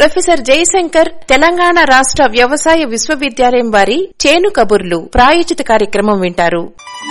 professor Jayashankar Telangana రాష్ట్ర వ్యవసాయ విశ్వవిద్యాలయం వారి చేను కబుర్లు ప్రాయోజిత కార్యక్రమం వింటారు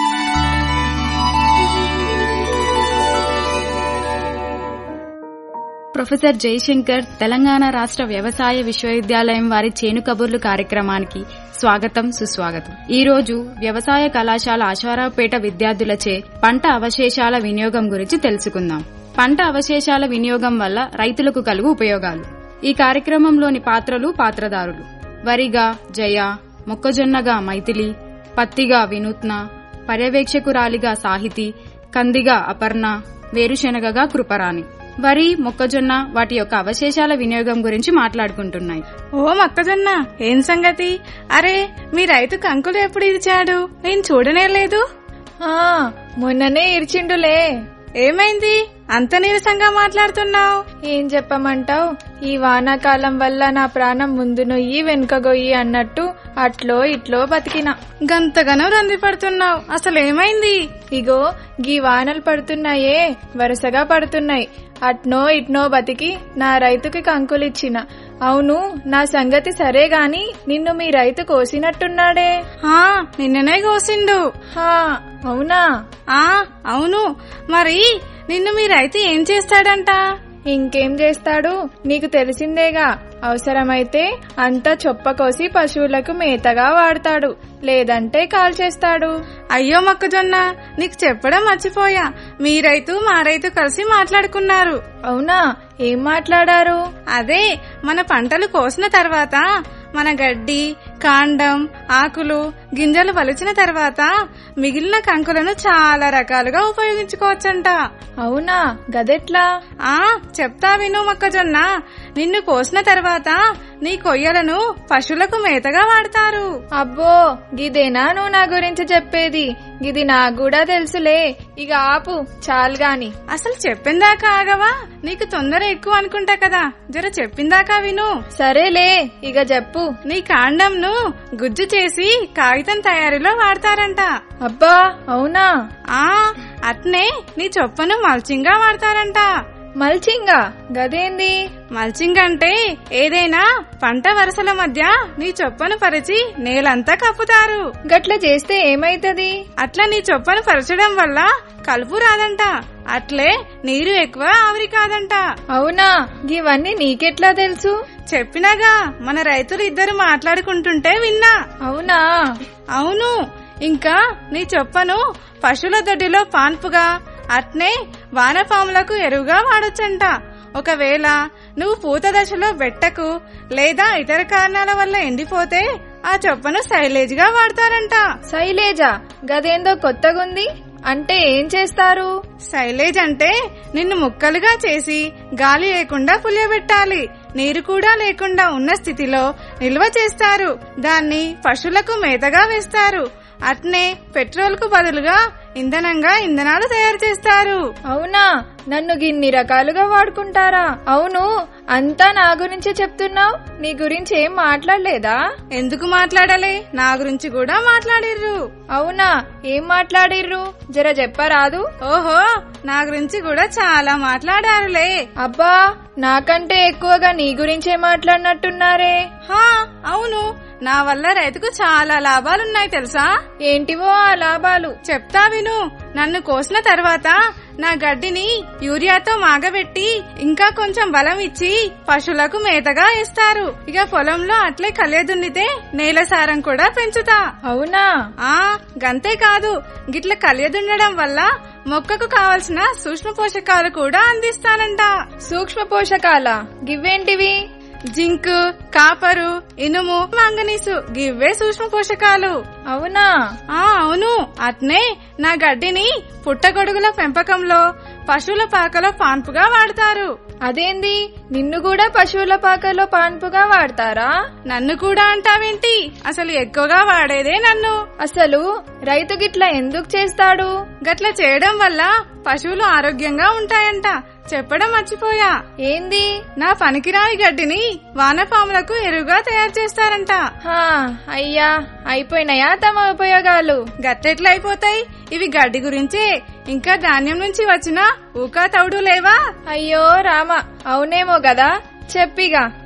ప్రొఫెసర్ జయశంకర్ తెలంగాణ రాష్ట్ర వ్యవసాయ విశ్వవిద్యాలయం వారి చేను కబుర్లు కార్యక్రమానికి స్వాగతం సుస్వాగతం ఈ రోజు వ్యవసాయ కళాశాల ఆశారావుపేట విద్యార్థులచే పంట అవశేషాల వినియోగం గురించి తెలుసుకుందాం పంట అవశేషాల వినియోగం వల్ల రైతులకు కలుగు ఉపయోగాలు ఈ కార్యక్రమంలోని పాత్రలు పాత్రదారులు వరిగా జయ మొక్కజొన్నగా మైథిలి పత్తిగా వినూత్న పర్యవేక్షకురాలిగా సాహితి కందిగా అపర్ణ వేరుశెనగగా కృపరాణి వరి మొక్కజొన్న వాటి యొక్క అవశేషాల వినియోగం గురించి మాట్లాడుకుంటున్నాయి ఓ మొక్కజొన్న ఏం సంగతి అరే మీ రైతు కంకులు ఎప్పుడు ఇరిచాడు నేను చూడనే లేదు ఆ మొన్ననే ఇరిచిండులే ఏమైంది అంత నీరసంగా మాట్లాడుతున్నావు ఏం చెప్పమంటావు ఈ వానాకాలం వల్ల నా ప్రాణం ముందు నొయ్యి వెనుక గొయ్యి అన్నట్టు అట్లో ఇట్లో బతికిన గంతగనం రంది పడుతున్నావు అసలు ఏమైంది ఇగో గీ వానలు పడుతున్నాయే వరుసగా పడుతున్నాయి అట్నో ఇట్నో బతికి నా రైతుకి కంకులిచ్చిన అవును నా సంగతి సరే గాని నిన్ను మీ రైతు కోసినట్టున్నాడే హా నిన్ననే కోసిండు హా అవునా ఆ అవును మరి నిన్ను మీ రైతు ఏం చేస్తాడంట ఇంకేం చేస్తాడు నీకు తెలిసిందేగా అవసరమైతే అంతా చొప్పకోసి పశువులకు మేతగా వాడతాడు లేదంటే కాల్చేస్తాడు అయ్యో మొక్కజొన్న నీకు చెప్పడం మర్చిపోయా మీ రైతు మా రైతు కలిసి మాట్లాడుకున్నారు అవునా ఏం మాట్లాడారు అదే మన పంటలు కోసిన తర్వాత మన గడ్డి కాండం ఆకులు గింజలు వలిచిన తర్వాత మిగిలిన కంకులను చాలా రకాలుగా ఉపయోగించుకోవచ్చంట అవునా గదెట్లా ఆ చెప్తా విను మొక్కజొన్న నిన్ను కోసిన తర్వాత నీ కొయ్యలను పశువులకు మేతగా వాడతారు అబ్బో గిదేనా నువ్వు నా గురించి చెప్పేది గిది నాకు కూడా తెలుసులే ఇక ఆపు చాలు గాని అసలు చెప్పిందాకా ఆగవా నీకు తొందర ఎక్కువ అనుకుంటా కదా జర చెప్పిందాకా విను సరేలే ఇక చెప్పు నీ కాండంను గుజ్జు చేసి కాగితం తయారీలో వాడతారంట అబ్బా అవునా ఆ అట్నే నీ చొప్పను మల్చింగ్గా వాడతారంట మల్చింగా గదేంది మల్చింగ్ అంటే ఏదైనా పంట వరుసల మధ్య నీ చొప్పను పరిచి నేలంతా కప్పుతారు గట్ల చేస్తే ఏమైతది అట్లా నీ చొప్పను పరచడం వల్ల కలుపు రాదంట అట్లే నీరు ఎక్కువ ఆవిరి కాదంట అవునా గివన్నీ నీకెట్లా తెలుసు చెప్పినాగా మన రైతులు ఇద్దరు మాట్లాడుకుంటుంటే విన్నా అవునా అవును ఇంకా నీ చొప్పను పశువుల దొడ్డిలో పాన్పుగా అట్నే వానపాములకు ఎరువుగా వాడొచ్చంట ఒకవేళ నువ్వు పూత దశలో బెట్టకు లేదా ఇతర కారణాల వల్ల ఎండిపోతే ఆ చొప్పను సైలేజ్ గా వాడతారంట శైలేజా గదేందో కొత్తగుంది అంటే ఏం చేస్తారు సైలేజ్ అంటే నిన్ను ముక్కలుగా చేసి గాలి లేకుండా పులియబెట్టాలి నీరు కూడా లేకుండా ఉన్న స్థితిలో నిల్వ చేస్తారు దాన్ని పశువులకు మేతగా వేస్తారు అట్నే పెట్రోల్ కు బదులుగా ఇంధనంగా ఇంధనాలు తయారు చేస్తారు అవునా నన్ను గిన్ని రకాలుగా వాడుకుంటారా అవును అంతా నా గురించే చెప్తున్నావు నీ గురించి ఏం మాట్లాడలేదా ఎందుకు మాట్లాడలే నా గురించి కూడా మాట్లాడిర్రు అవునా ఏం మాట్లాడిర్రు జర చెప్పరాదు ఓహో నా గురించి కూడా చాలా మాట్లాడారులే అబ్బా నాకంటే ఎక్కువగా నీ గురించే మాట్లాడినట్టున్నారే హా అవును నా వల్ల రైతుకు చాలా లాభాలున్నాయి తెలుసా ఏంటివో ఆ లాభాలు చెప్తా విను నన్ను కోసిన తర్వాత నా గడ్డిని యూరియాతో మాగబెట్టి ఇంకా కొంచెం బలం ఇచ్చి పశువులకు మేతగా ఇస్తారు ఇక పొలంలో అట్లే కలియదున్నితే నేల సారం కూడా పెంచుతా అవునా ఆ గంతే కాదు గిట్ల కలియదుండడం వల్ల మొక్కకు కావలసిన సూక్ష్మ పోషకాలు కూడా అందిస్తానంట సూక్ష్మ పోషకాల గివ్వేంటివి జింక్ కాపరు ఇనుము మాంగనీసు గివ్వే సూక్ష్మ పోషకాలు అవునా ఆ అవును అట్నే నా గడ్డిని పుట్టగొడుగుల పెంపకంలో పశువుల పాకలో పాన్పుగా వాడతారు అదేంది నిన్ను కూడా పశువుల పాకలో పాన్పుగా వాడతారా నన్ను కూడా అంటావేంటి అసలు ఎక్కువగా వాడేదే నన్ను అసలు రైతు గిట్ల ఎందుకు చేస్తాడు గట్ల చేయడం వల్ల పశువులు ఆరోగ్యంగా ఉంటాయంట చెప్పడం మర్చిపోయా ఏంది నా పనికిరాని గడ్డిని వానపాములకు ఎరువుగా తయారు చేస్తారంట హా అయ్యా అయిపోయినాయా తమ ఉపయోగాలు గట్టెట్లా అయిపోతాయి ఇవి గడ్డి గురించే ఇంకా ధాన్యం నుంచి వచ్చిన ఊకా తౌడు లేవా అయ్యో రామ అవునేమో గదా చెప్పిగా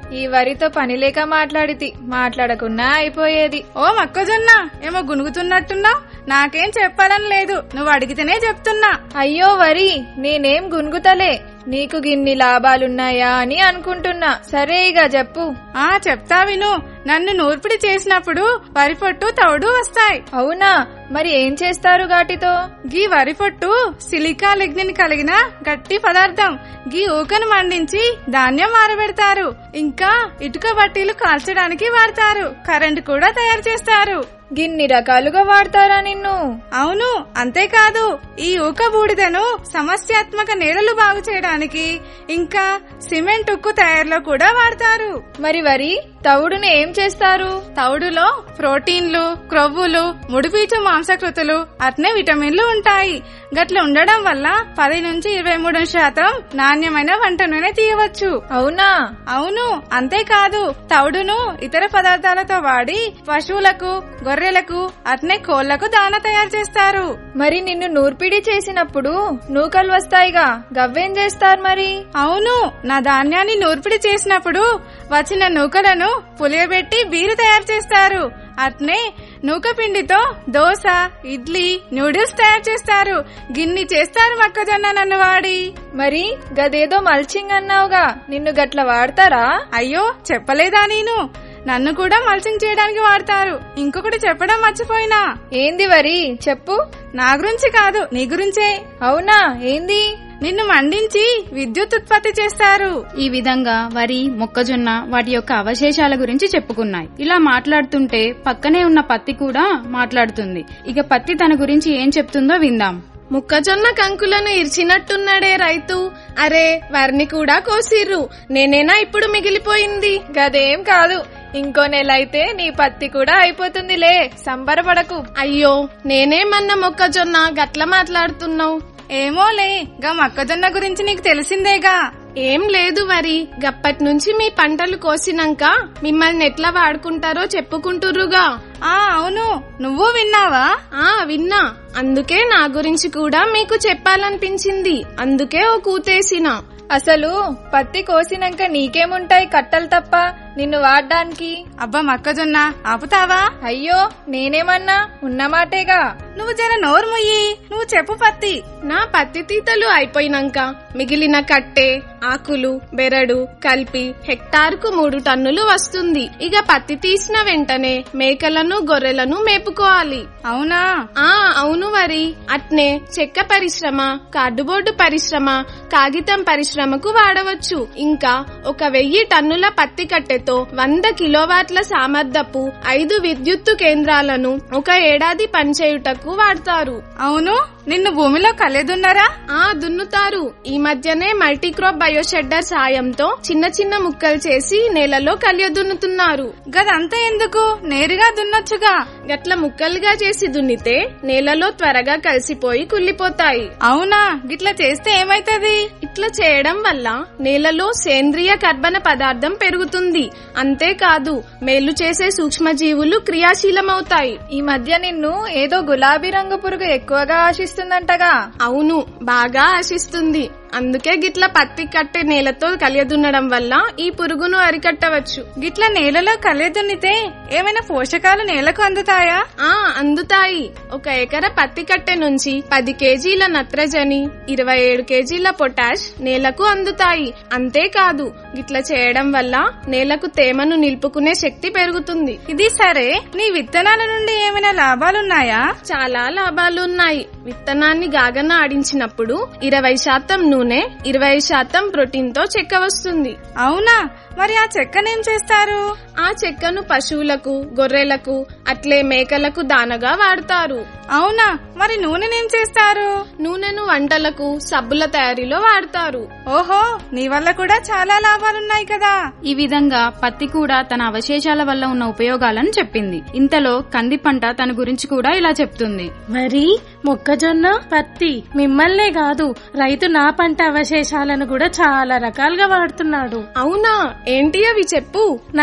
ఈ వరితో పని లేక మాట్లాడితి మాట్లాడకున్నా అయిపోయేది ఓ మొక్కజొన్న ఏమో గునుగుతున్నట్టున్నావు నాకేం చెప్పాలని లేదు నువ్వు అడిగితేనే చెప్తున్నా అయ్యో వరి నేనేం గునుగుతలే నీకు గిన్ని లాభాలున్నాయా అని అనుకుంటున్నా సరే ఇక చెప్పు ఆ చెప్తా విను నన్ను నూర్పిడి చేసినప్పుడు వరి పొట్టు తౌడు వస్తాయి అవునా మరి ఏం చేస్తారు గాటితో గీ వరి పొట్టు సిలికా లిగ్నిన్ కలిగిన గట్టి పదార్థం గీ ఊకను మండించి ధాన్యం ఆరబెడతారు ఇంకా ఇటుక బట్టీలు కాల్చడానికి వాడతారు కరెంట్ కూడా తయారు చేస్తారు గిన్ని రకాలుగా వాడతారా నిన్ను అవును అంతేకాదు ఈ ఊక బూడిదను సమస్యాత్మక నేలలు బాగు చేయడానికి ఇంకా సిమెంట్ ఉక్కు తయారులో కూడా వాడతారు మరి వరి తవుడుని ఏం చేస్తారు తౌడులో ప్రోటీన్లు క్రొవ్వులు ముడిపీచు మాంసకృతులు అట్నే విటమిన్లు ఉంటాయి గట్ల ఉండడం వల్ల పది నుంచి ఇరవై మూడు శాతం నాణ్యమైన వంట నూనె తీయవచ్చు అవునా అవును అంతేకాదు తౌడును ఇతర పదార్థాలతో వాడి పశువులకు గొర్రెలకు అట్నే కోళ్లకు దాన తయారు చేస్తారు మరి నిన్ను నూర్పిడి చేసినప్పుడు నూకలు వస్తాయిగా గవ్వేం చేస్తారు మరి అవును నా ధాన్యాన్ని నూర్పిడి చేసినప్పుడు వచ్చిన నూకలను పులియబెట్టి బీరు తయారు చేస్తారు అట్నే నూక పిండితో దోశ ఇడ్లీ నూడిల్స్ తయారు చేస్తారు గిన్ని చేస్తారు మొక్కజొన్న నన్ను వాడి మరి గదేదో మల్చింగ్ అన్నావుగా నిన్ను గట్ల వాడతారా అయ్యో చెప్పలేదా నేను నన్ను కూడా మల్చింగ్ చేయడానికి వాడతారు ఇంకొకటి చెప్పడం మర్చిపోయినా ఏంది వరి చెప్పు నా గురించి కాదు నీ గురించే అవునా ఏంది నిన్ను మండించి విద్యుత్ ఉత్పత్తి చేస్తారు ఈ విధంగా వరి మొక్కజొన్న వాటి యొక్క అవశేషాల గురించి చెప్పుకున్నాయి ఇలా మాట్లాడుతుంటే పక్కనే ఉన్న పత్తి కూడా మాట్లాడుతుంది ఇక పత్తి తన గురించి ఏం చెప్తుందో విందాం మొక్కజొన్న కంకులను ఇరిచినట్టున్నాడే రైతు అరే వారిని కూడా కోసిర్రు నేనేనా ఇప్పుడు మిగిలిపోయింది గదేం కాదు ఇంకో నెల అయితే నీ పత్తి కూడా అయిపోతుందిలే సంబరపడకు అయ్యో నేనేమన్నా మొక్కజొన్న గట్ల మాట్లాడుతున్నావు ఏమోలే గా మొక్కజొన్న గురించి నీకు తెలిసిందేగా ఏం లేదు వరి గప్పటి నుంచి మీ పంటలు కోసినాక మిమ్మల్ని ఎట్లా వాడుకుంటారో చెప్పుకుంటుర్రుగా ఆ అవును నువ్వు విన్నావా ఆ విన్నా అందుకే నా గురించి కూడా మీకు చెప్పాలనిపించింది అందుకే ఓ కూతేసిన అసలు పత్తి కోసినాక నీకేముంటాయి కట్టలు తప్ప నిన్ను వాడడానికి అబ్బా మొక్కజొన్న ఆపుతావా అయ్యో నేనేమన్నా ఉన్నమాటేగా నువ్వు జర నోరు ముయ్యి నువ్వు చెప్పు పత్తి నా పత్తి తీతలు అయిపోయినాక మిగిలిన కట్టె ఆకులు బెరడు కలిపి హెక్టారుకు మూడు టన్నులు వస్తుంది ఇక పత్తి తీసిన వెంటనే మేకలను గొర్రెలను మేపుకోవాలి అవునా ఆ అవును మరి అట్నే చెక్క పరిశ్రమ కార్డుబోర్డు పరిశ్రమ కాగితం పరిశ్రమకు వాడవచ్చు ఇంకా ఒక వెయ్యి టన్నుల పత్తి కట్టెతో వంద కిలోవాట్ల సామర్థ్యపు ఐదు విద్యుత్తు కేంద్రాలను ఒక ఏడాది పనిచేయుటకు వాడతారు అవును నిన్ను భూమిలో కలెదున్నారా ఆ దున్నుతారు ఈ మధ్యనే మల్టీక్రాప్ బయోషెడ్డర్ సాయంతో చిన్న చిన్న ముక్కలు చేసి నేలలో కలియదున్నుతున్నారు గదంతా ఎందుకు నేరుగా దున్నొచ్చుగా గట్ల ముక్కలుగా చేసి దున్నితే నేలలో త్వరగా కలిసిపోయి కుళ్ళిపోతాయి అవునా గిట్ల చేస్తే ఏమైతది ఇట్లా చేయడం వల్ల నేలలో సేంద్రియ కర్బన పదార్థం పెరుగుతుంది అంతేకాదు మేలు చేసే సూక్ష్మజీవులు క్రియాశీలమవుతాయి ఈ మధ్య నిన్ను ఏదో గులాబీ రంగు పురుగు ఎక్కువగా ఆశిస్తుందంటగా అవును బాగా ఆశిస్తుంది అందుకే గిట్ల పత్తి కట్టె నేలతో కలియదున్నడం వల్ల ఈ పురుగును అరికట్టవచ్చు గిట్ల నేలలో కలెదున్నితే ఏమైనా పోషకాలు నేలకు అందుతాయా ఆ అందుతాయి ఒక ఎకర పత్తి కట్టె నుంచి పది కేజీల నత్రజని ఇరవై ఏడు కేజీల పొటాష్ నేలకు అందుతాయి అంతేకాదు గిట్ల చేయడం వల్ల నేలకు తేమను నిలుపుకునే శక్తి పెరుగుతుంది ఇది సరే నీ విత్తనాల నుండి ఏమైనా లాభాలున్నాయా చాలా లాభాలు ఉన్నాయి విత్తనాన్ని గాగన ఆడించినప్పుడు ఇరవై శాతం నూనె ఇరవై శాతం ప్రోటీన్ తో చెక్క వస్తుంది అవునా మరి ఆ చెక్కనేం చేస్తారు ఆ చెక్కను పశువులకు గొర్రెలకు అట్లే మేకలకు దానగా వాడతారు అవునా మరి నూనెనేం చేస్తారు నూనెను వంటలకు సబ్బుల తయారీలో వాడతారు ఓహో నీ వల్ల కూడా చాలా లాభాలున్నాయి కదా ఈ విధంగా పత్తి కూడా తన అవశేషాల వల్ల ఉన్న ఉపయోగాలను చెప్పింది ఇంతలో కంది పంట తన గురించి కూడా ఇలా చెప్తుంది వరి మొక్కజొన్న పత్తి మిమ్మల్నే కాదు రైతు నా పంట అవశేషాలను కూడా చాలా రకాలుగా వాడుతున్నాడు అవునా ఏంటి అవి చెప్పు నా కంది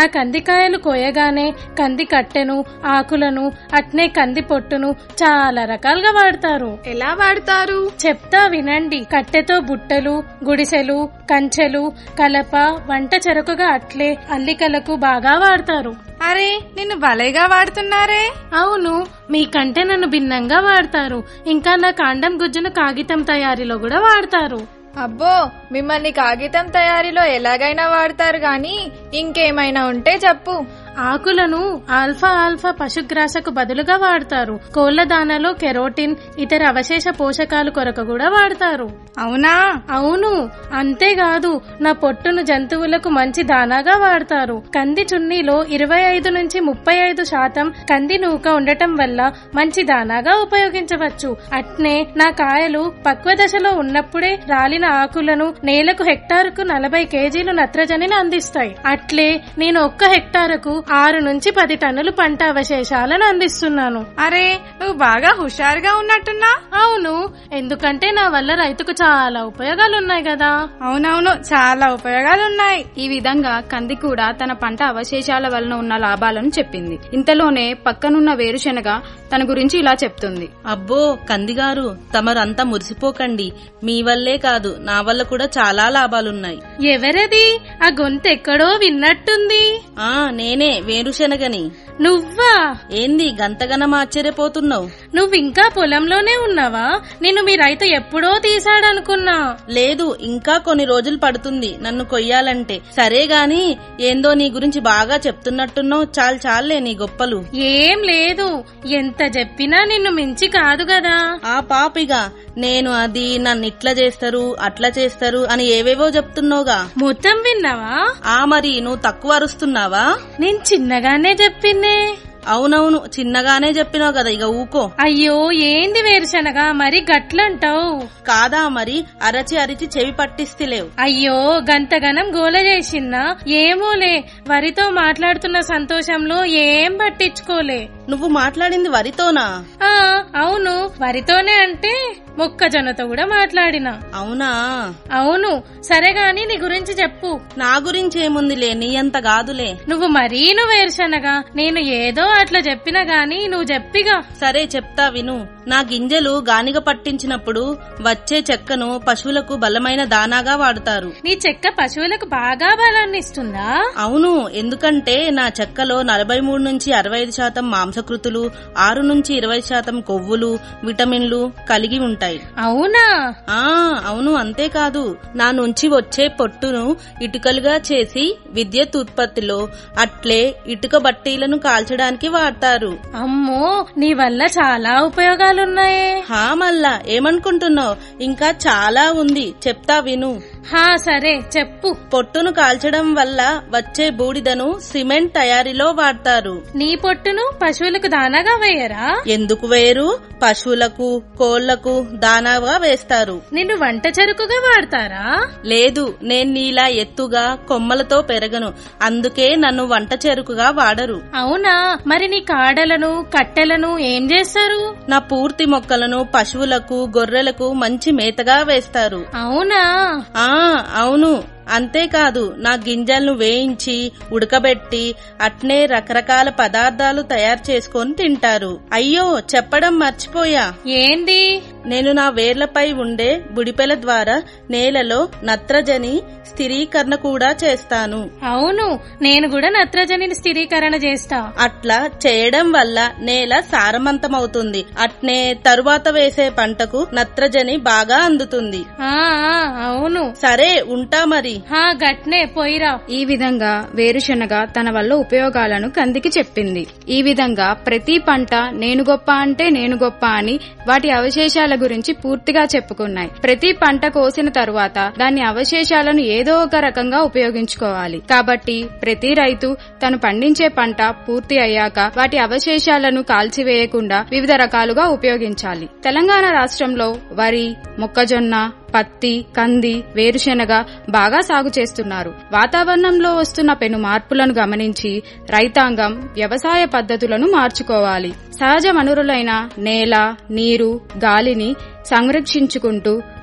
కందికాయలు కోయగానే కంది కట్టెను ఆకులను అట్నే కంది పొట్టును చాలా రకాలుగా వాడతారు ఎలా వాడతారు చెప్తా వినండి కట్టెతో బుట్టలు గుడిసెలు కంచెలు కలప వంట చెరకుగా అట్లే అల్లికలకు బాగా వాడతారు అరే నిన్ను భలేగా వాడుతున్నారే అవును మీకంటే నన్ను భిన్నంగా వాడతారు ఇంకా నా కాండం గుజ్జును కాగితం తయారీలో కూడా వాడతారు అబ్బో మిమ్మల్ని కాగితం తయారీలో ఎలాగైనా వాడతారు గాని ఇంకేమైనా ఉంటే చెప్పు ఆకులను ఆల్ఫా ఆల్ఫా పశుగ్రాసకు బదులుగా వాడతారు కోళ్ల దానాలో కెరోటిన్ ఇతర అవశేష పోషకాలు కొరకు కూడా వాడతారు అవునా అవును అంతేకాదు నా పొట్టును జంతువులకు మంచి దానాగా వాడతారు కంది చున్నీలో ఇరవై ఐదు నుంచి ముప్పై ఐదు శాతం కంది నూక ఉండటం వల్ల మంచి దానాగా ఉపయోగించవచ్చు అట్నే నా కాయలు పక్వ దశలో ఉన్నప్పుడే రాలిన ఆకులను నేలకు హెక్టారుకు నలభై కేజీలు నత్రజనిని అందిస్తాయి అట్లే నేను ఒక్క హెక్టారుకు ఆరు నుంచి పది టన్నులు పంట అవశేషాలను అందిస్తున్నాను అరే నువ్వు బాగా హుషారుగా ఉన్నట్టున్నా అవును ఎందుకంటే నా వల్ల రైతుకు చాలా ఉపయోగాలున్నాయి కదా అవునవును చాలా ఉపయోగాలున్నాయి ఈ విధంగా కంది కూడా తన పంట అవశేషాల వలన ఉన్న లాభాలను చెప్పింది ఇంతలోనే పక్కనున్న వేరుశెనగ తన గురించి ఇలా చెప్తుంది అబ్బో కందిగారు తమరంతా మురిసిపోకండి మీ వల్లే కాదు నా వల్ల కూడా చాలా లాభాలున్నాయి ఎవరది ఆ గొంతు ఎక్కడో విన్నట్టుంది ఆ నేనే వేరుశనగని నువ్వా ఏంది గంతగనం ఆశ్చర్యపోతున్నావు నువ్వింకా పొలంలోనే ఉన్నావా నిన్ను మీ రైతు ఎప్పుడో తీసాడనుకున్నా లేదు ఇంకా కొన్ని రోజులు పడుతుంది నన్ను కొయ్యాలంటే సరే గాని ఏందో నీ గురించి బాగా చెప్తున్నట్టున్నావు చాలు చాలే నీ గొప్పలు ఏం లేదు ఎంత చెప్పినా నిన్ను మించి కాదు కదా ఆ పాపిగా నేను అది నన్ను ఇట్లా చేస్తారు అట్లా చేస్తారు అని ఏవేవో చెప్తున్నావుగా మొత్తం విన్నావా ఆ మరి నువ్వు తక్కువ అరుస్తున్నావా నేను చిన్నగానే చెప్పిందే అవునవును చిన్నగానే చెప్పినావు కదా ఇక ఊకో అయ్యో ఏంది వేరుశనగా మరి గట్లంటావు కాదా మరి అరచి అరిచి చెవి పట్టిస్తలేవు అయ్యో గంతగనం గోల చేసిన్నా ఏమోలే వరితో మాట్లాడుతున్న సంతోషంలో ఏం పట్టించుకోలే నువ్వు మాట్లాడింది వరితోనా ఆ అవును వరితోనే అంటే మొక్కజొన్నతో కూడా మాట్లాడినా అవునా అవును సరే గాని నీ గురించి చెప్పు నా గురించి ఏముందిలే నీ అంత కాదులే నువ్వు మరీ నువ్వు వేరుశనగా నేను ఏదో అట్లా చెప్పినా గాని నువ్వు చెప్పిగా సరే చెప్తా విను నా గింజలు గానిగ పట్టించినప్పుడు వచ్చే చెక్కను పశువులకు బలమైన దానాగా వాడుతారు నీ చెక్క పశువులకు బాగా బలాన్ని ఇస్తుందా అవును ఎందుకంటే నా చెక్కలో నలభై మూడు నుంచి అరవై ఐదు శాతం మాంసకృతులు ఆరు నుంచి ఇరవై శాతం కొవ్వులు విటమిన్లు కలిగి ఉంటాయి అవునా ఆ అవును అంతేకాదు నా నుంచి వచ్చే పొట్టును ఇటుకలుగా చేసి విద్యుత్ ఉత్పత్తిలో అట్లే ఇటుక బట్టీలను కాల్చడానికి వాడతారు అమ్మో నీ వల్ల చాలా ఉపయోగాలున్నాయే హా మల్లా ఏమనుకుంటున్నావు ఇంకా చాలా ఉంది చెప్తా విను హా సరే చెప్పు పొట్టును కాల్చడం వల్ల వచ్చే బూడిదను సిమెంట్ తయారీలో వాడతారు నీ పొట్టును పశువులకు దానాగా వేయరా ఎందుకు వేరు పశువులకు కోళ్లకు దానాగా వేస్తారు నిన్ను వంట చెరుకుగా వాడతారా లేదు నేను నీలా ఎత్తుగా కొమ్మలతో పెరగను అందుకే నన్ను వంట చెరుకుగా వాడరు అవునా మరి నీ కాడలను కట్టెలను ఏం చేస్తారు నా పూర్తి మొక్కలను పశువులకు గొర్రెలకు మంచి మేతగా వేస్తారు అవునా ఆ అవును అంతేకాదు నా గింజలను వేయించి ఉడకబెట్టి అట్నే రకరకాల పదార్థాలు తయారు చేసుకొని తింటారు అయ్యో చెప్పడం మర్చిపోయా ఏంది నేను నా వేర్లపై ఉండే బుడిపెల ద్వారా నేలలో నత్రజని స్థిరీకరణ కూడా చేస్తాను అవును నేను కూడా నత్రజనిని స్థిరీకరణ చేస్తా అట్లా చేయడం వల్ల నేల సారవంతమవుతుంది అట్నే తరువాత వేసే పంటకు నత్రజని బాగా అందుతుంది ఆ ఆ, అవును సరే ఉంటా మరి హా గట్నే పోయిరా ఈ విధంగా వేరుశనగ తన వల్ల ఉపయోగాలను కందికి చెప్పింది ఈ విధంగా ప్రతి పంట నేను గొప్ప అంటే నేను గొప్ప అని వాటి అవశేషాల గురించి పూర్తిగా చెప్పుకున్నాయి ప్రతి పంట కోసిన తరువాత దాని అవశేషాలను ఏదో ఒక రకంగా ఉపయోగించుకోవాలి కాబట్టి ప్రతి రైతు తను పండించే పంట పూర్తి అయ్యాక వాటి అవశేషాలను కాల్చివేయకుండా వివిధ రకాలుగా ఉపయోగించాలి తెలంగాణ రాష్ట్రంలో వరి మొక్కజొన్న పత్తి కంది వేరుశెనగ బాగా సాగు చేస్తున్నారు వాతావరణంలో వస్తున్న పెను మార్పులను గమనించి రైతాంగం వ్యవసాయ పద్ధతులను మార్చుకోవాలి సహజ వనరులైన నేల నీరు గాలిని సంరక్షించుకుంటూ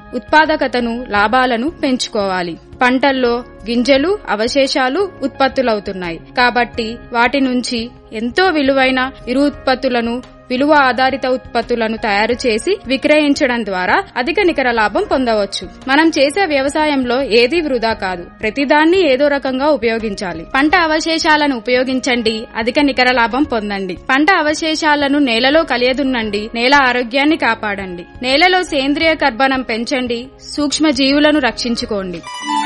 ఉత్పాదకతను లాభాలను పెంచుకోవాలి పంటల్లో గింజలు అవశేషాలు ఉత్పత్తులవుతున్నాయి కాబట్టి వాటి నుంచి ఎంతో విలువైన ఇరు ఉత్పత్తులను విలువ ఆధారిత ఉత్పత్తులను తయారు చేసి విక్రయించడం ద్వారా అధిక నికర లాభం పొందవచ్చు మనం చేసే వ్యవసాయంలో ఏది వృధా కాదు ప్రతిదాన్ని ఏదో రకంగా ఉపయోగించాలి పంట అవశేషాలను ఉపయోగించండి అధిక నికర లాభం పొందండి పంట అవశేషాలను నేలలో కలియదున్నండి నేల ఆరోగ్యాన్ని కాపాడండి నేలలో సేంద్రియ కర్బనం పెంచండి సూక్ష్మ జీవులను రక్షించుకోండి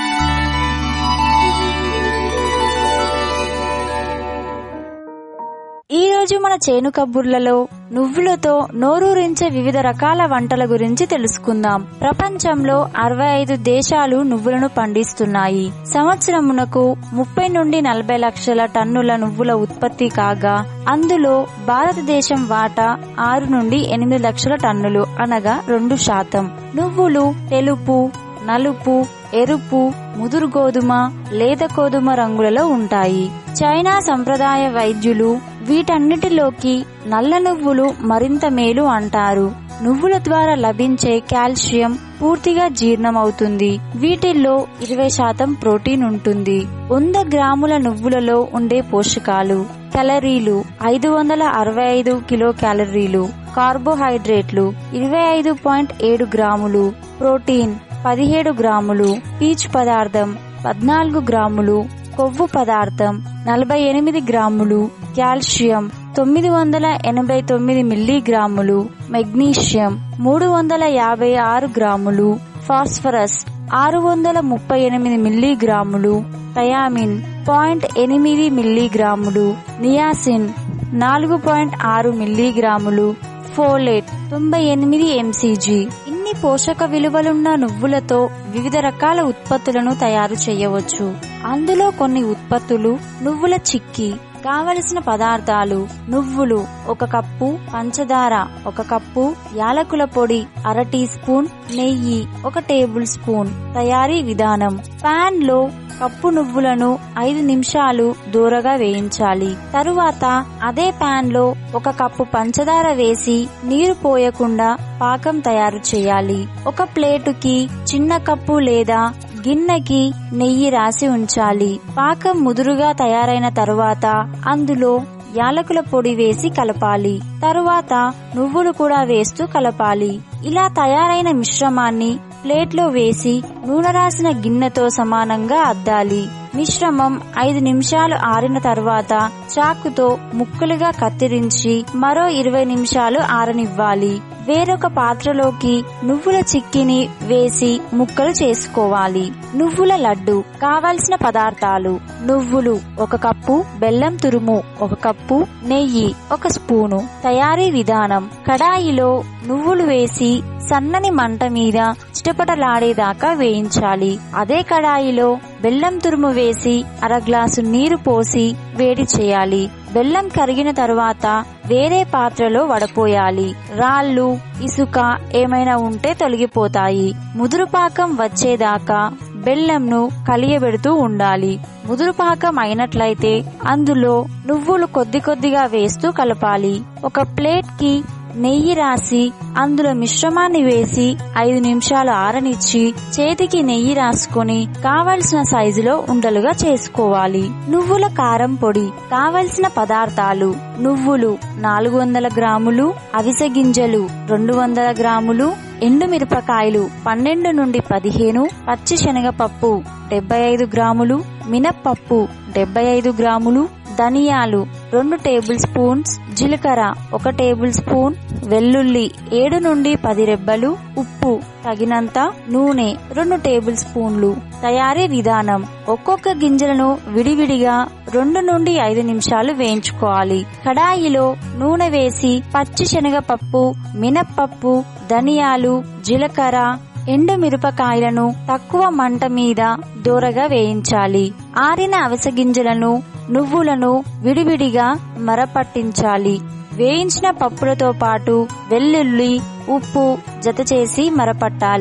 ఈ రోజు మన చేను కబుర్లలో నువ్వులతో నోరూరించే వివిధ రకాల వంటల గురించి తెలుసుకుందాం ప్రపంచంలో అరవై ఐదు దేశాలు నువ్వులను పండిస్తున్నాయి సంవత్సరమునకు ముప్పై నుండి నలభై లక్షల టన్నుల నువ్వుల ఉత్పత్తి కాగా అందులో భారతదేశం వాటా ఆరు నుండి ఎనిమిది లక్షల టన్నులు అనగా రెండు శాతం నువ్వులు తెలుపు నలుపు ఎరుపు ముదురు గోధుమ లేత గోధుమ రంగులలో ఉంటాయి చైనా సంప్రదాయ వైద్యులు వీటన్నిటిలోకి నల్ల నువ్వులు మరింత మేలు అంటారు నువ్వుల ద్వారా లభించే కాల్షియం పూర్తిగా జీర్ణమవుతుంది వీటిల్లో ఇరవై శాతం ప్రోటీన్ ఉంటుంది వంద గ్రాముల నువ్వులలో ఉండే పోషకాలు క్యాలరీలు ఐదు వందల అరవై ఐదు కిలో క్యాలరీలు కార్బోహైడ్రేట్లు ఇరవై ఐదు పాయింట్ ఏడు గ్రాములు ప్రోటీన్ పదిహేడు గ్రాములు పీచు పదార్థం పద్నాలుగు గ్రాములు కొవ్వు పదార్థం నలభై ఎనిమిది గ్రాములు కాల్షియం తొమ్మిది వందల ఎనభై తొమ్మిది మిల్లీగ్రాములు మెగ్నీషియం మూడు వందల యాభై ఆరు గ్రాములు ఫాస్ఫరస్ ఆరు వందల ముప్పై ఎనిమిది మిల్లీగ్రాములు థయామిన్ పాయింట్ ఎనిమిది మిల్లీగ్రాములు నియాసిన్ నాలుగు పాయింట్ ఆరు మిల్లీగ్రాములు ఫోలేట్ తొంభై ఎనిమిది ఎంసీజీ ఇన్ని పోషక విలువలున్న నువ్వులతో వివిధ రకాల ఉత్పత్తులను తయారు చేయవచ్చు అందులో కొన్ని ఉత్పత్తులు నువ్వుల చిక్కీ కావలసిన పదార్థాలు నువ్వులు ఒక కప్పు పంచదార ఒక కప్పు యాలకుల పొడి అర టీ స్పూన్ నెయ్యి ఒక టేబుల్ స్పూన్ తయారీ విధానం పాన్ లో కప్పు నువ్వులను ఐదు నిమిషాలు దూరగా వేయించాలి తరువాత అదే పాన్ లో ఒక కప్పు పంచదార వేసి నీరు పోయకుండా పాకం తయారు చేయాలి ఒక ప్లేటుకి చిన్న కప్పు లేదా గిన్నెకి నెయ్యి రాసి ఉంచాలి పాకం ముదురుగా తయారైన తరువాత అందులో యాలకుల పొడి వేసి కలపాలి తరువాత నువ్వులు కూడా వేస్తూ కలపాలి ఇలా తయారైన మిశ్రమాన్ని ప్లేట్లో వేసి నూనె రాసిన గిన్నెతో సమానంగా అద్దాలి మిశ్రమం ఐదు నిమిషాలు ఆరిన తర్వాత చాకుతో ముక్కలుగా కత్తిరించి మరో ఇరవై నిమిషాలు ఆరనివ్వాలి వేరొక పాత్రలోకి నువ్వుల చిక్కిని వేసి ముక్కలు చేసుకోవాలి నువ్వుల లడ్డు కావలసిన పదార్థాలు నువ్వులు ఒక కప్పు బెల్లం తురుము ఒక కప్పు నెయ్యి ఒక స్పూను తయారీ విధానం కడాయిలో నువ్వులు వేసి సన్నని మంట మీద చిటపటలాడేదాకా వేయించాలి అదే కడాయిలో బెల్లం తురుము వేసి అర గ్లాసు నీరు పోసి వేడి చేయాలి బెల్లం కరిగిన తరువాత వేరే పాత్రలో వడపోయాలి రాళ్ళు ఇసుక ఏమైనా ఉంటే తొలగిపోతాయి ముదురుపాకం వచ్చేదాకా బెల్లంను కలియబెడుతూ ఉండాలి ముదురుపాకం అయినట్లయితే అందులో నువ్వులు కొద్ది కొద్దిగా వేస్తూ కలపాలి ఒక ప్లేట్ కి నెయ్యి రాసి అందులో మిశ్రమాన్ని వేసి ఐదు నిమిషాలు ఆరనిచ్చి చేతికి నెయ్యి రాసుకొని కావలసిన సైజులో ఉండలుగా చేసుకోవాలి నువ్వుల కారం పొడి కావలసిన పదార్థాలు నువ్వులు నాలుగు వందల గ్రాములు అవిసె గింజలు రెండు వందల గ్రాములు ఎండు మిరపకాయలు పన్నెండు నుండి పదిహేను పచ్చి శనగపప్పు డెబ్బై ఐదు గ్రాములు మినప్పప్పు డెబ్బై ఐదు గ్రాములు ధనియాలు రెండు టేబుల్ స్పూన్స్ జీలకర్ర ఒక టేబుల్ స్పూన్ వెల్లుల్లి ఏడు నుండి పది రెబ్బలు ఉప్పు తగినంత నూనె రెండు టేబుల్ స్పూన్లు తయారీ విధానం ఒక్కొక్క గింజలను విడివిడిగా రెండు నుండి ఐదు నిమిషాలు వేయించుకోవాలి కడాయిలో నూనె వేసి పచ్చి శనగపప్పు మినప్పప్పు ధనియాలు జీలకర్ర ఎండు మిరపకాయలను తక్కువ మంట మీద దూరగా వేయించాలి ఆరిన అవిసె గింజలను నువ్వులను విడివిడిగా మరపట్టించాలి వేయించిన పప్పులతో పాటు వెల్లుల్లి ఉప్పు జత చేసి మరపట్టాలి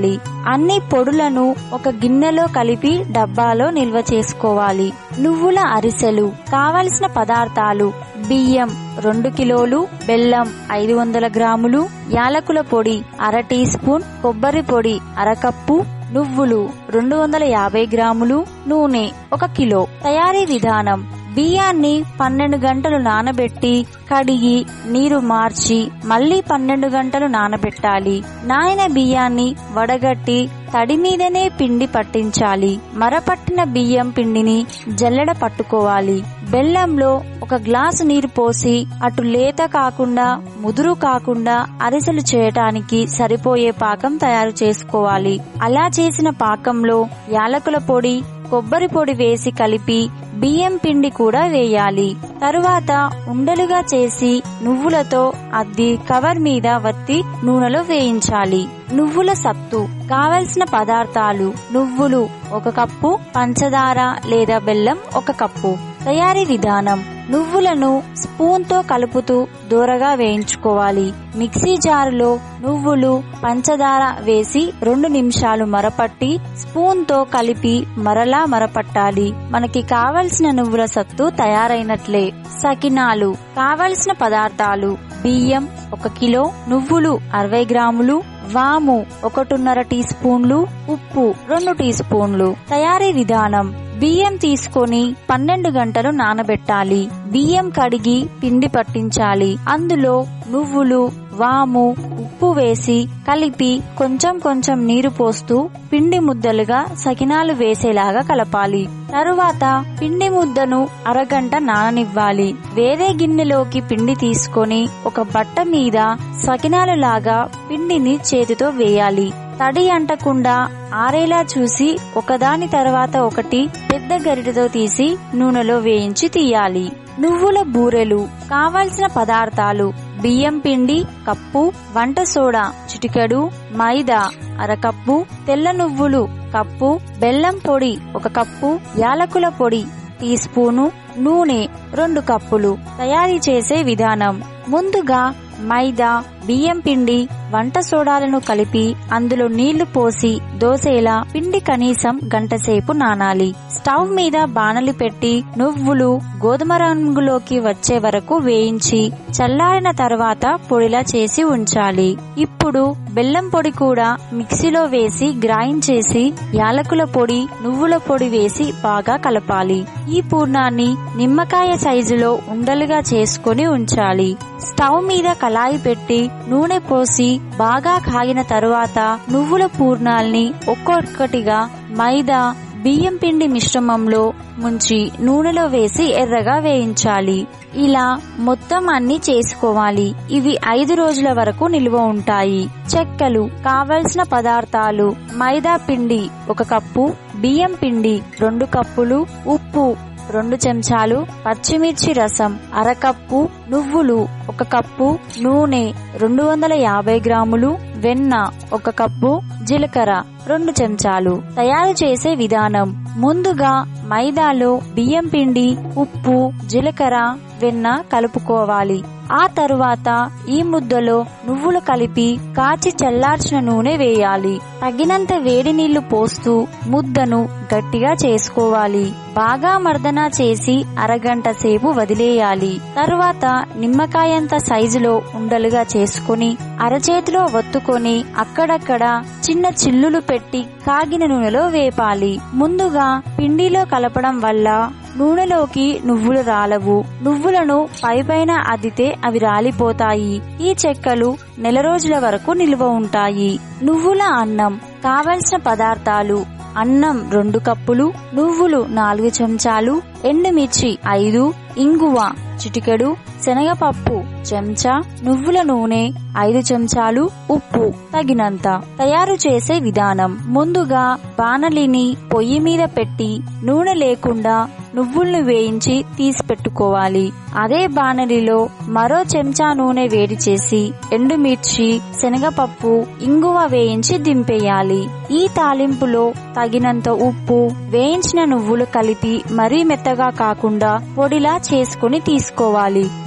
అన్ని పొడులను ఒక గిన్నెలో కలిపి డబ్బాలో నిల్వ చేసుకోవాలి నువ్వుల అరిసెలు కావలసిన పదార్థాలు బియ్యం రెండు కిలోలు బెల్లం ఐదు వందల గ్రాములు యాలకుల పొడి అర టీ స్పూన్ కొబ్బరి పొడి అరకప్పు నువ్వులు రెండు వందల యాభై గ్రాములు నూనె ఒక కిలో తయారీ విధానం బియ్యాన్ని పన్నెండు గంటలు నానబెట్టి కడిగి నీరు మార్చి మళ్ళీ పన్నెండు గంటలు నానబెట్టాలి నాయన బియ్యాన్ని వడగట్టి తడి మీదనే పిండి పట్టించాలి మరపట్టిన బియ్యం పిండిని జల్లెడ పట్టుకోవాలి బెల్లంలో ఒక గ్లాసు నీరు పోసి అటు లేత కాకుండా ముదురు కాకుండా అరిసెలు చేయటానికి సరిపోయే పాకం తయారు చేసుకోవాలి అలా చేసిన పాకంలో యాలకుల పొడి కొబ్బరి పొడి వేసి కలిపి బియ్యం పిండి కూడా వేయాలి తరువాత ఉండలుగా చేసి నువ్వులతో అద్ది కవర్ మీద వత్తి నూనెలో వేయించాలి నువ్వుల సత్తు కావలసిన పదార్థాలు నువ్వులు ఒక కప్పు పంచదార లేదా బెల్లం ఒక కప్పు తయారీ విధానం నువ్వులను స్పూన్ తో కలుపుతూ దూరగా వేయించుకోవాలి మిక్సీ జారులో నువ్వులు పంచదార వేసి రెండు నిమిషాలు మరపట్టి స్పూన్ తో కలిపి మరలా మరపట్టాలి మనకి కావలసిన నువ్వుల సత్తు తయారైనట్లే సకినాలు కావలసిన పదార్థాలు బియ్యం ఒక కిలో నువ్వులు అరవై గ్రాములు వాము ఒకటిన్నర టీ స్పూన్లు ఉప్పు రెండు టీ స్పూన్లు తయారీ విధానం బియ్యం తీసుకొని పన్నెండు గంటలు నానబెట్టాలి బియ్యం కడిగి పిండి పట్టించాలి అందులో నువ్వులు వాము ఉప్పు వేసి కలిపి కొంచెం కొంచెం నీరు పోస్తూ పిండి ముద్దలుగా సకినాలు వేసేలాగా కలపాలి తరువాత పిండి ముద్దను అరగంట నాననివ్వాలి వేరే గిన్నెలోకి పిండి తీసుకొని ఒక బట్ట మీద సకినాలు లాగా పిండిని చేతితో వేయాలి తడి అంటకుండా ఆరేలా చూసి ఒకదాని తర్వాత ఒకటి పెద్ద గరిటెతో తీసి నూనెలో వేయించి తీయాలి నువ్వుల బూరెలు కావలసిన పదార్థాలు బియ్యం పిండి కప్పు వంట సోడా చిటికెడు మైదా అరకప్పు తెల్ల నువ్వులు కప్పు బెల్లం పొడి ఒక కప్పు యాలకుల పొడి టీ స్పూను నూనె రెండు కప్పులు తయారీ చేసే విధానం ముందుగా మైదా బియ్యం పిండి వంట సోడాలను కలిపి అందులో నీళ్లు పోసి దోసేలా పిండి కనీసం గంటసేపు నానాలి స్టవ్ మీద బాణలి పెట్టి నువ్వులు గోధుమ రంగులోకి వచ్చే వరకు వేయించి చల్లారిన తర్వాత పొడిలా చేసి ఉంచాలి ఇప్పుడు బెల్లం పొడి కూడా మిక్సీలో వేసి గ్రైండ్ చేసి యాలకుల పొడి నువ్వుల పొడి వేసి బాగా కలపాలి ఈ పూర్ణాన్ని నిమ్మకాయ సైజులో ఉండలుగా చేసుకొని ఉంచాలి స్టవ్ మీద కళాయి పెట్టి నూనె పోసి బాగా కాగిన తరువాత నువ్వుల పూర్ణాల్ని ఒక్కొక్కటిగా మైదా బియ్యం పిండి మిశ్రమంలో ముంచి నూనెలో వేసి ఎర్రగా వేయించాలి ఇలా మొత్తం అన్ని చేసుకోవాలి ఇవి ఐదు రోజుల వరకు నిల్వ ఉంటాయి చెక్కలు కావలసిన పదార్థాలు మైదా పిండి ఒక కప్పు బియ్యం పిండి రెండు కప్పులు ఉప్పు రెండు చెంచాలు పచ్చిమిర్చి రసం అరకప్పు నువ్వులు ఒక కప్పు నూనె రెండు వందల యాభై గ్రాములు వెన్న ఒక కప్పు జీలకర్ర రెండు చెంచాలు తయారు చేసే విధానం ముందుగా మైదాలో బియ్యం పిండి ఉప్పు జీలకర్ర వెన్న కలుపుకోవాలి ఆ తరువాత ఈ ముద్దలో నువ్వులు కలిపి కాచి చల్లార్చిన నూనె వేయాలి తగినంత వేడి నీళ్లు పోస్తూ ముద్దను గట్టిగా చేసుకోవాలి బాగా మర్దన చేసి అరగంట సేపు వదిలేయాలి తరువాత నిమ్మకాయంత సైజులో ఉండలుగా చేసుకుని అరచేతిలో ఒత్తుకొని అక్కడక్కడ చిన్న చిల్లులు పెట్టి కాగిన నూనెలో వేపాలి ముందుగా పిండిలో కలపడం వల్ల నూనెలోకి నువ్వులు రాలవు నువ్వులను పైపైన అదితే అవి రాలిపోతాయి ఈ చెక్కలు నెల రోజుల వరకు నిల్వ ఉంటాయి నువ్వుల అన్నం కావలసిన పదార్థాలు అన్నం రెండు కప్పులు నువ్వులు నాలుగు చెంచాలు ఎండుమిర్చి ఐదు ఇంగువ చిటికెడు శనగపప్పు చెంచా నువ్వుల నూనె ఐదు చెంచాలు ఉప్పు తగినంత తయారు చేసే విధానం ముందుగా బాణలిని పొయ్యి మీద పెట్టి నూనె లేకుండా నువ్వుల్ని వేయించి తీసి పెట్టుకోవాలి అదే బాణలిలో మరో చెంచా నూనె వేడి చేసి ఎండుమిర్చి శనగపప్పు ఇంగువ వేయించి దింపేయాలి ఈ తాలింపులో తగినంత ఉప్పు వేయించిన నువ్వులు కలిపి మరీ మెత్తగా కాకుండా పొడిలా చేసుకుని తీసుకోవాలి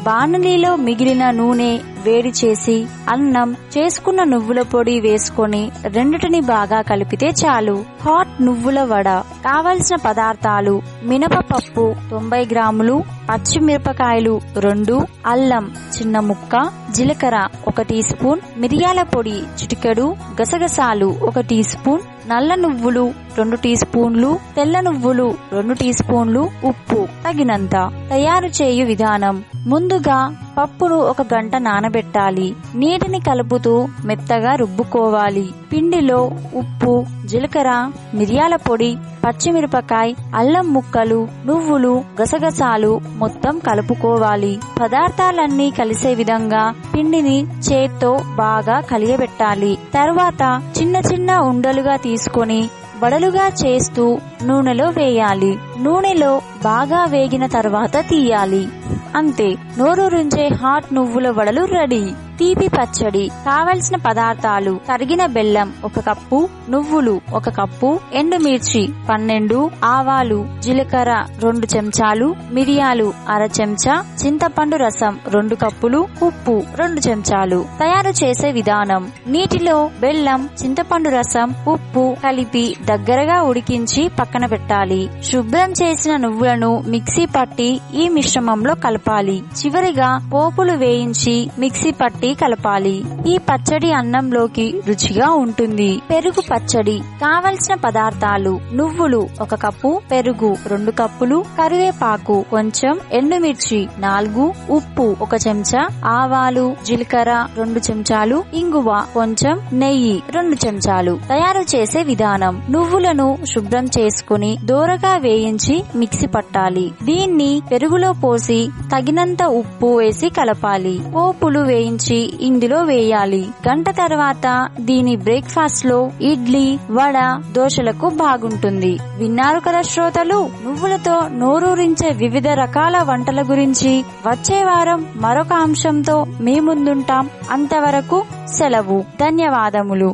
బాణలిలో మిగిలిన నూనె వేడి చేసి అన్నం చేసుకున్న నువ్వుల పొడి వేసుకొని రెండిటిని బాగా కలిపితే చాలు హాట్ నువ్వుల వడ కావలసిన పదార్థాలు మినపపప్పు తొంభై గ్రాములు పచ్చిమిరపకాయలు రెండు అల్లం చిన్న ముక్క జీలకర్ర ఒక టీ స్పూన్ మిరియాల పొడి చిటికెడు గసగసాలు ఒక టీ స్పూన్ నల్ల నువ్వులు రెండు టీ స్పూన్లు తెల్ల నువ్వులు రెండు టీ స్పూన్లు ఉప్పు తగినంత తయారు చేయు విధానం ముందుగా పప్పును ఒక గంట నానబెట్టాలి నీటిని కలుపుతూ మెత్తగా రుబ్బుకోవాలి పిండిలో ఉప్పు జీలకర్ర మిరియాల పొడి పచ్చిమిరపకాయ అల్లం ముక్కలు నువ్వులు గసగసాలు మొత్తం కలుపుకోవాలి పదార్థాలన్నీ కలిసే విధంగా పిండిని చేత్తో బాగా కలియబెట్టాలి తర్వాత చిన్న చిన్న ఉండలుగా తీసుకొని వడలుగా చేస్తూ నూనెలో వేయాలి నూనెలో బాగా వేగిన తర్వాత తీయాలి అంతే నోరూరించే హాట్ నువ్వుల వడలు రెడీ తీపి పచ్చడి కావలసిన పదార్థాలు తరిగిన బెల్లం ఒక కప్పు నువ్వులు ఒక కప్పు ఎండుమిర్చి పన్నెండు ఆవాలు జీలకర్ర రెండు చెంచాలు మిరియాలు అర చెంచా చింతపండు రసం రెండు కప్పులు ఉప్పు రెండు చెంచాలు తయారు చేసే విధానం నీటిలో బెల్లం చింతపండు రసం ఉప్పు కలిపి దగ్గరగా ఉడికించి పక్కన పెట్టాలి శుభ్రం చేసిన నువ్వులను మిక్సీ పట్టి ఈ మిశ్రమంలో కలపాలి చివరిగా పోపులు వేయించి మిక్సీ పట్టి కలపాలి ఈ పచ్చడి అన్నంలోకి రుచిగా ఉంటుంది పెరుగు పచ్చడి కావలసిన పదార్థాలు నువ్వులు ఒక కప్పు పెరుగు రెండు కప్పులు కరివేపాకు కొంచెం ఎండుమిర్చి నాలుగు ఉప్పు ఒక చెంచా ఆవాలు జీలకర్ర రెండు చెంచాలు ఇంగువ కొంచెం నెయ్యి రెండు చెంచాలు తయారు చేసే విధానం నువ్వులను శుభ్రం చేసుకుని దూరగా వేయించి మిక్సీ పట్టాలి దీన్ని పెరుగులో పోసి తగినంత ఉప్పు వేసి కలపాలి పోపులు వేయించి ఇందులో వేయాలి గంట తర్వాత దీని బ్రేక్ఫాస్ట్ లో ఇడ్లీ వడ దోశలకు బాగుంటుంది విన్నారు కదా శ్రోతలు నువ్వులతో నోరూరించే వివిధ రకాల వంటల గురించి వచ్చే వారం మరొక అంశంతో మీ ముందుంటాం అంతవరకు సెలవు ధన్యవాదములు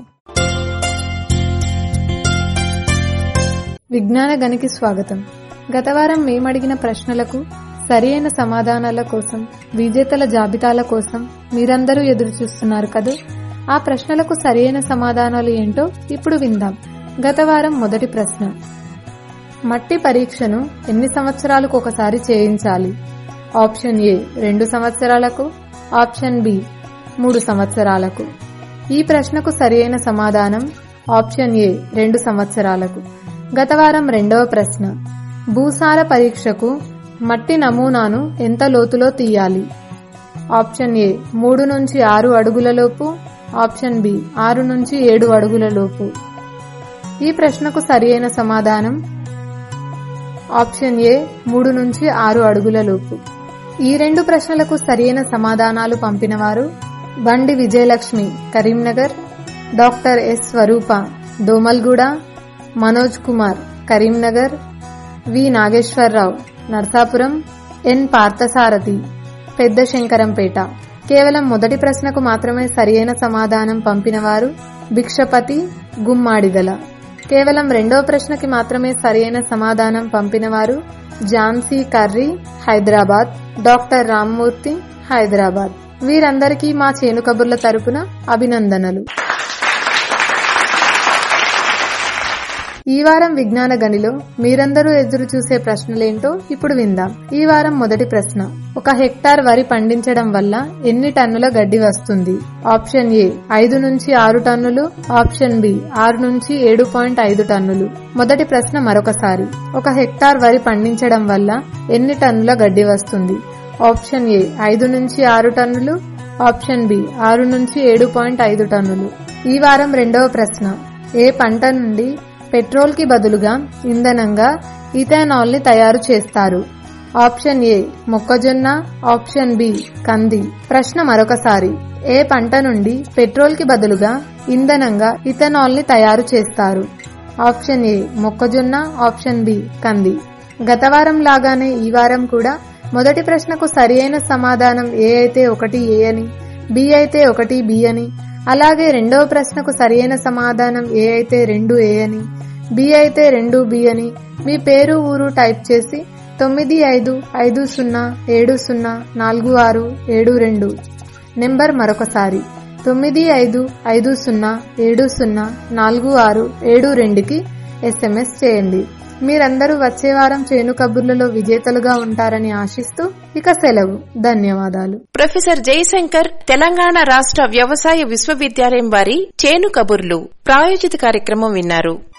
విజ్ఞాన గనికి స్వాగతం గత వారం మేమడిగిన ప్రశ్నలకు సరి అయిన సమాధానాల కోసం విజేతల జాబితాల కోసం మీరందరూ ఎదురు చూస్తున్నారు కదూ ఆ ప్రశ్నలకు సరి అయిన సమాధానాలు ఏంటో ఇప్పుడు విందాం గత వారం మొదటి ప్రశ్న మట్టి పరీక్షను ఎన్ని సంవత్సరాలకు ఒకసారి చేయించాలి ఆప్షన్ ఏ రెండు సంవత్సరాలకు ఆప్షన్ బి మూడు సంవత్సరాలకు ఈ ప్రశ్నకు సరియైన సమాధానం ఆప్షన్ ఏ రెండు సంవత్సరాలకు గత వారం రెండవ ప్రశ్న భూసార పరీక్షకు మట్టి నమూనాను ఎంత లోతులో తీయాలి ఆప్షన్ ఏ మూడు నుంచి ఆరు అడుగులలోపు ఆప్షన్ బి ఆరు నుంచి ఏడు అడుగులలోపు ఈ ప్రశ్నకు సరియైన సమాధానం ఆప్షన్ ఏ మూడు నుంచి ఆరు అడుగులలోపు ఈ రెండు ప్రశ్నలకు సరియైన సమాధానాలు పంపినవారు Bandi Vijayalakshmi Karimnagar doctor S Swarupa Domalguda Manoj Kumar Karimnagar V Nageswararao Narsapuram N Parthasarathy Pedda Shankarampet కేవలం మొదటి ప్రశ్నకు మాత్రమే సరియైన సమాధానం పంపినవారు భిక్షపతి గుమ్మాడిదల కేవలం రెండవ ప్రశ్నకి మాత్రమే సరియైన సమాధానం పంపినవారు ఝాన్సీ కర్రీ హైదరాబాద్ డాక్టర్ రామ్మూర్తి హైదరాబాద్ వీరందరికీ మా చేను కబుర్ల తరపున అభినందనలు ఈ వారం విజ్ఞాన గనిలో మీరందరూ ఎదురు చూసే ప్రశ్నలేంటో ఇప్పుడు విందాం ఈ వారం మొదటి ప్రశ్న ఒక హెక్టార్ వరి పండించడం వల్ల ఎన్ని టన్నుల గడ్డి వస్తుంది ఆప్షన్ ఏ ఐదు నుంచి ఆరు టన్నులు ఆప్షన్ బి ఆరు నుంచి ఏడు పాయింట్ ఐదు టన్నులు మొదటి ప్రశ్న మరొకసారి ఒక హెక్టార్ వరి పండించడం వల్ల ఎన్ని టన్నుల గడ్డి వస్తుంది ఆప్షన్ ఏ ఐదు నుంచి ఆరు టన్నులు ఆప్షన్ బి ఆరు నుంచి ఏడు పాయింట్ ఐదు టన్నులు ఈ వారం రెండవ ప్రశ్న ఏ పంట నుండి పెట్రోల్ కి బదులుగా ఇంధనంగా ఇథానాల్ ని తయారు చేస్తారు ఆప్షన్ ఏ మొక్కజొన్న ఆప్షన్ బి కంది ప్రశ్న మరొకసారి ఏ పంట నుండి పెట్రోల్ కి బదులుగా ఇంధనంగా ఇథనాల్ ని తయారు చేస్తారు ఆప్షన్ ఏ మొక్కజొన్న ఆప్షన్ బి కంది గత వారం లాగానే ఈ వారం కూడా మొదటి ప్రశ్నకు సరియైన సమాధానం ఏ అయితే ఒకటి ఏ అని బి అయితే ఒకటి బి అని అలాగే రెండవ ప్రశ్నకు సరియైన సమాధానం ఏ అయితే రెండు ఏ అని బి అయితే రెండు బి అని మీ పేరు ఊరు టైప్ చేసి తొమ్మిది ఐదు ఐదు సున్నా ఏడు సున్నా నాలుగు ఆరు ఏడు రెండు నెంబర్ మరొకసారి తొమ్మిది ఐదు ఐదు సున్నా ఏడు సున్నా నాలుగు ఆరు ఏడు రెండుకి ఎస్ఎంఎస్ చేయండి మీరందరూ వచ్చే వారం చేను కబుర్లలో విజేతలుగా ఉంటారని ఆశిస్తూ ఇక సెలవు ధన్యవాదాలు ప్రొఫెసర్ జయశంకర్ తెలంగాణ రాష్ట్ర వ్యవసాయ విశ్వవిద్యాలయం వారి చేను కబుర్లు ప్రాయోజిత కార్యక్రమం విన్నారు